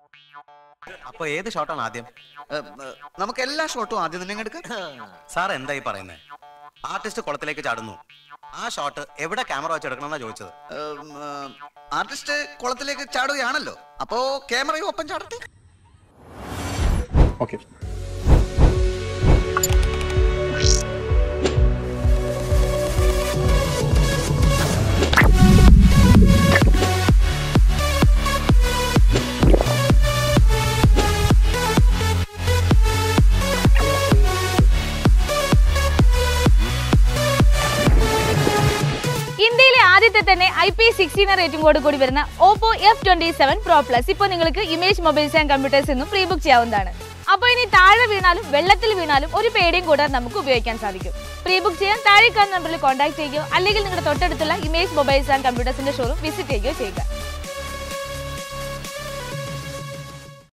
അപ്പൊ ഏത് ഷോട്ടാണ് ആദ്യം ഏ, ഏ, നമുക്ക് എല്ലാ ഷോട്ടും ആദ്യം തന്നെ അങ്ങ് എടുക്കാം സാർ എന്തായി പറയുന്നത് ആർട്ടിസ്റ്റ് കുളത്തിലേക്ക് ചാടുന്നു ആ ഷോട്ട് എവിടെ ക്യാമറ വെച്ച് എടുക്കണമെന്നാ ചോദിച്ചത് ഏം, ഏ, ആർട്ടിസ്റ്റ് കുളത്തിലേക്ക് ചാടുകയാണല്ലോ അപ്പോ ക്യാമറയും ഒപ്പം ചാടട്ടെ ഓക്കെ ഇന്ത്യയിലെ ആദ്യത്തെ തന്നെ ഐ പി സിക്സ്റ്റീൻ റേറ്റിംഗോട് കൂടി വരുന്ന Oppo F twenty seven pro plus ഇപ്പോൾ നിങ്ങൾക്ക് ഇമേജ് മൊബൈൽസ് ആൻഡ് കമ്പ്യൂട്ടേഴ്സ് എന്നും പ്രീ ബുക്ക് ചെയ്യാവുന്നതാണ് അപ്പോൾ ഇനി താഴെ വീണാലും വെള്ളത്തിൽ വീണാലും ഒരു പേടിയും കൂടാതെ നമുക്ക് ഉപയോഗിക്കാൻ സാധിക്കും പ്രീ ബുക്ക് ചെയ്യാൻ താഴെ കാണുന്ന നമ്പറിൽ കോൺടാക്ട് ചെയ്യുകയോ അല്ലെങ്കിൽ നിങ്ങളുടെ തൊട്ടടുത്തുള്ള ഇമേജ് മൊബൈൽസ് ആൻഡ് കമ്പ്യൂട്ടേഴ്സിന്റെ ഷോറൂം വിസിറ്റ് ചെയ്യുകയോ ചെയ്യുക